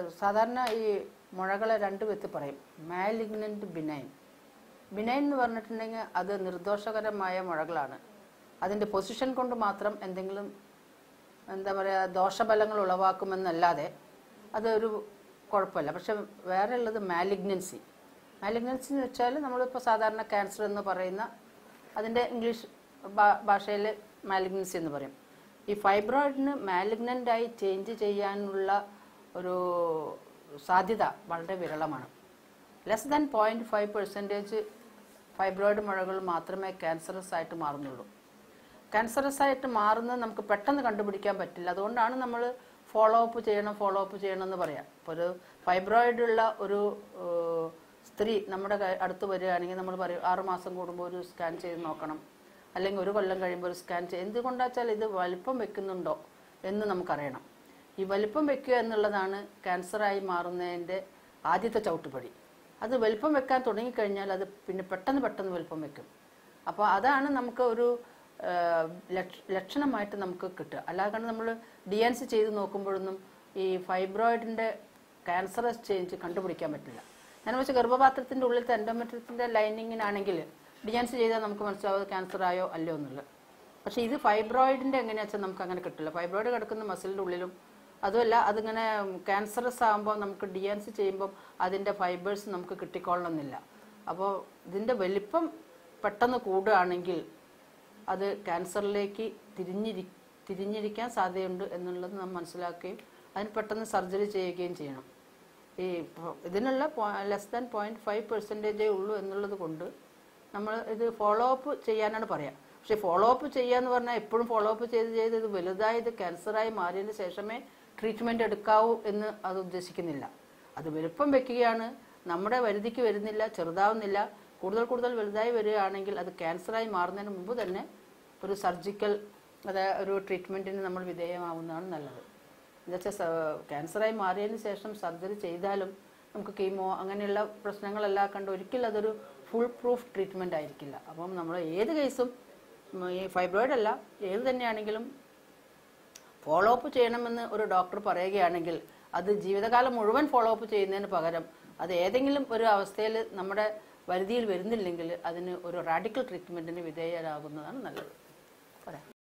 സാധാരണ ഈ മുഴകളെ രണ്ട് വിധത്തിൽ പറയും മാലിഗ്നന്റ് ബിനൈൻ ബിനൈൻ എന്ന് പറഞ്ഞിട്ടുണ്ടെങ്കിൽ അത് നിർദോഷകരമായ മുഴകളാണ് അതിൻ്റെ പൊസിഷൻ കൊണ്ട് മാത്രം എന്തെങ്കിലും എന്താ പറയുക ദോഷഫലങ്ങൾ ഉളവാക്കുമെന്നല്ലാതെ അതൊരു കുഴപ്പമില്ല പക്ഷെ വേറെ ഉള്ളത് മാലിഗ്നൻസി മാലിഗ്നൻസി എന്ന് വെച്ചാൽ നമ്മളിപ്പോൾ സാധാരണ ക്യാൻസർ എന്ന് പറയുന്ന അതിൻ്റെ ഇംഗ്ലീഷ് ഭാഷയിൽ മാലിഗ്നൻസി എന്ന് പറയും ഈ ഫൈബ്രോയിഡിന് മാലിഗ്നൻ്റായി ചേഞ്ച് ചെയ്യാനുള്ള ഒരു സാധ്യത വളരെ വിരളമാണ് less than point five percentage fibroid മുഴകൾ മാത്രമേ ക്യാൻസറസ് ആയിട്ട് മാറുന്നുള്ളൂ ക്യാൻസറസ് ആയിട്ട് മാറുന്നത് നമുക്ക് പെട്ടെന്ന് കണ്ടുപിടിക്കാൻ പറ്റില്ല അതുകൊണ്ടാണ് നമ്മൾ ഫോളോ അപ്പ് ചെയ്യണം ഫോളോ അപ്പ് ചെയ്യണം എന്ന് പറയാം ഇപ്പോൾ ഒരു ഫൈബ്രോയിഡ് ഉള്ള ഒരു ഏഹ്, സ്ത്രീ നമ്മുടെ ക- അടുത്ത് വരികയാണെങ്കിൽ നമ്മൾ പറയും ആറ് മാസം കൂടുമ്പോൾ ഒരു സ്കാൻ ചെയ്ത് നോക്കണം അല്ലെങ്കിൽ ഒരു കൊല്ലം കഴിയുമ്പോൾ ഒരു സ്കാൻ ചെയ്ത് എന്തുകൊണ്ടാച്ചാൽ ഇത് വലിപ്പം വെക്കുന്നുണ്ടോ എന്ന് നമുക്കറിയണം ഈ വലിപ്പം വെക്കുക എന്നുള്ളതാണ് ക്യാൻസറായി മാറുന്നതിൻ്റെ ആദ്യത്തെ ചവിട്ടുപടി അത് വലിപ്പം വെക്കാൻ തുടങ്ങിക്കഴിഞ്ഞാൽ അത് പിന്നെ പെട്ടെന്ന് പെട്ടെന്ന് വലിപ്പം വെക്കും അപ്പോൾ അതാണ് നമുക്ക് ഒരു ആ, ലക്ഷ- ലക്ഷണമായിട്ട് നമുക്ക് കിട്ടുക അല്ലാതെ നമ്മൾ ഡി എൻ സി ചെയ്ത് നോക്കുമ്പോഴൊന്നും ഈ ഫൈബ്രോയിഡിൻ്റെ ക്യാൻസറസ് ചേഞ്ച് കണ്ടുപിടിക്കാൻ പറ്റില്ല ഞാൻ വെച്ചാൽ ഗർഭപാത്രത്തിൻ്റെ ഉള്ളിലത്തെ എൻഡോമെട്രിയത്തിൻ്റെ ലൈനിങ്ങിനാണെങ്കിൽ ഡി എൻ സി ചെയ്താൽ നമുക്ക് മനസ്സിലാവും അത് ക്യാൻസർ ആയോ അല്ലയോ എന്നുള്ളത് പക്ഷേ ഇത് ഫൈബ്രോയിഡിൻ്റെ എങ്ങനെയാ വെച്ചാൽ നമുക്ക് അങ്ങനെ കിട്ടില്ല ഫൈബ്രോയിഡ് കിടക്കുന്ന മസിലിൻ്റെ ഉള്ളിലും അതുമല്ല അതിങ്ങനെ ക്യാൻസറസ് ആകുമ്പോൾ നമുക്ക് ഡി എൻ സി ചെയ്യുമ്പോൾ അതിൻ്റെ ഫൈബേഴ്സ് നമുക്ക് കിട്ടിക്കൊള്ളണമെന്നില്ല അപ്പോൾ ഇതിൻ്റെ വലിപ്പം പെട്ടെന്ന് കൂടുകയാണെങ്കിൽ അത് ക്യാൻസറിലേക്ക് തിരിഞ്ഞിരി തിരിഞ്ഞിരിക്കാൻ സാധ്യതയുണ്ട് എന്നുള്ളത് നാം മനസ്സിലാക്കുകയും അതിന് പെട്ടെന്ന് സർജറി ചെയ്യുകയും ചെയ്യണം ഈ പ- ഇതിനുള്ള ലെസ് ദാൻ പോയിന്റ് ഫൈവ് പെർസെൻറ്റേജേ ഉള്ളൂ എന്നുള്ളത് കൊണ്ട് നമ്മൾ ഇത് ഫോളോ അപ്പ് ചെയ്യാനാണ് പറയാം പക്ഷേ ഫോളോ അപ്പ് ചെയ്യാന്ന് പറഞ്ഞാൽ എപ്പോഴും ഫോളോ അപ്പ് ചെയ്ത് ചെയ്ത് ഇത് വലുതായി ഇത് ക്യാൻസറായി മാറിയതിന് ശേഷമേ ട്രീറ്റ്മെൻറ്റ് എടുക്കാവൂ എന്ന് അത് ഉദ്ദേശിക്കുന്നില്ല അത് വലുപ്പം വെക്കുകയാണ് നമ്മുടെ വരുതിക്ക് വരുന്നില്ല ചെറുതാവുന്നില്ല കൂടുതൽ കൂടുതൽ വലുതായി വരികയാണെങ്കിൽ അത് ക്യാൻസറായി മാറുന്നതിന് മുമ്പ് തന്നെ ഒരു സർജിക്കൽ അതായത് ഒരു ട്രീറ്റ്മെൻറ്റിന് നമ്മൾ വിധേയമാവുന്നതാണ് നല്ലത് എന്നുവെച്ചാൽ ക്യാൻസറായി മാറിയതിന് ശേഷം സർജറി ചെയ്താലും നമുക്ക് കീമോ അങ്ങനെയുള്ള പ്രശ്നങ്ങളെല്ലാം കണ്ട് ഒരിക്കലും അതൊരു ഫുൾ പ്രൂഫ് ട്രീറ്റ്മെൻ്റ് ആയിരിക്കില്ല അപ്പം നമ്മൾ ഏത് കേസും ഉം, ഈ ഫൈബ്രോയിഡ് അല്ല ഏത് തന്നെയാണെങ്കിലും ഫോളോ അപ്പ് ചെയ്യണമെന്ന് ഒരു ഡോക്ടർ പറയുകയാണെങ്കിൽ അത് ജീവിതകാലം മുഴുവൻ ഫോളോ അപ്പ് ചെയ്യുന്നതിന് പകരം അത് ഏതെങ്കിലും ഒരു അവസ്ഥയിൽ നമ്മുടെ വരുതിയിൽ വരുന്നില്ലെങ്കിൽ അതിന് ഒരു റാഡിക്കൽ ട്രീറ്റ്മെൻറ്റിന് വിധേയരാകുന്നതാണ് നല്ലത് പറയാം